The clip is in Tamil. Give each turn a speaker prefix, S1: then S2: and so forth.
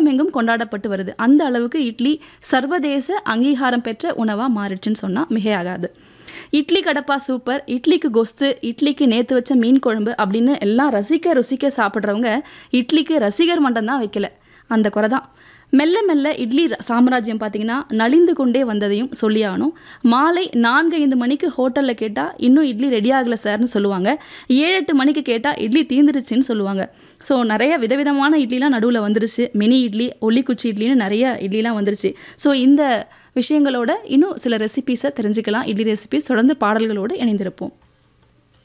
S1: உலகமெங்கும் கொண்டாடப்பட்டு வருது அந்த அளவுக்கு இட்லி சர்வதேச அங்கீகாரம் பெற்ற உணவாக மாறிடுச்சுன்னு சொன்னால் மிகையாகாது இட்லி கடப்பா சூப்பர் இட்லிக்கு கொஸ்து இட்லிக்கு நேற்று வச்ச மீன் குழம்பு அப்படின்னு எல்லாம் ரசிக்க ருசிக்க சாப்பிட்றவங்க இட்லிக்கு ரசிகர் மன்றம் தான் வைக்கல அந்த குறை தான் மெல்ல மெல்ல இட்லி ர- சாம்ராஜ்யம் பார்த்தீங்கன்னா நலிந்து கொண்டே வந்ததையும் சொல்லியாகணும் மாலை நான்கு ஐந்து மணிக்கு ஹோட்டலில் கேட்டால் இன்னும் இட்லி ரெடி ஆகலை சார்னு சொல்லுவாங்க ஏழு எட்டு மணிக்கு கேட்டால் இட்லி தீந்துருச்சுன்னு சொல்லுவாங்க ஸோ நிறைய விதவிதமான இட்லிலாம் நடுவில் வந்துருச்சு மினி இட்லி ஒல்லிக்குச்சி இட்லின்னு நிறைய இட்லிலாம் வந்துருச்சு ஸோ இந்த விஷயங்களோட இன்னும் சில ரெசிபீஸை தெரிஞ்சுக்கலாம் இட்லி ரெசிபிஸ் தொடர்ந்து பாடல்களோடு இணைந்திருப்போம்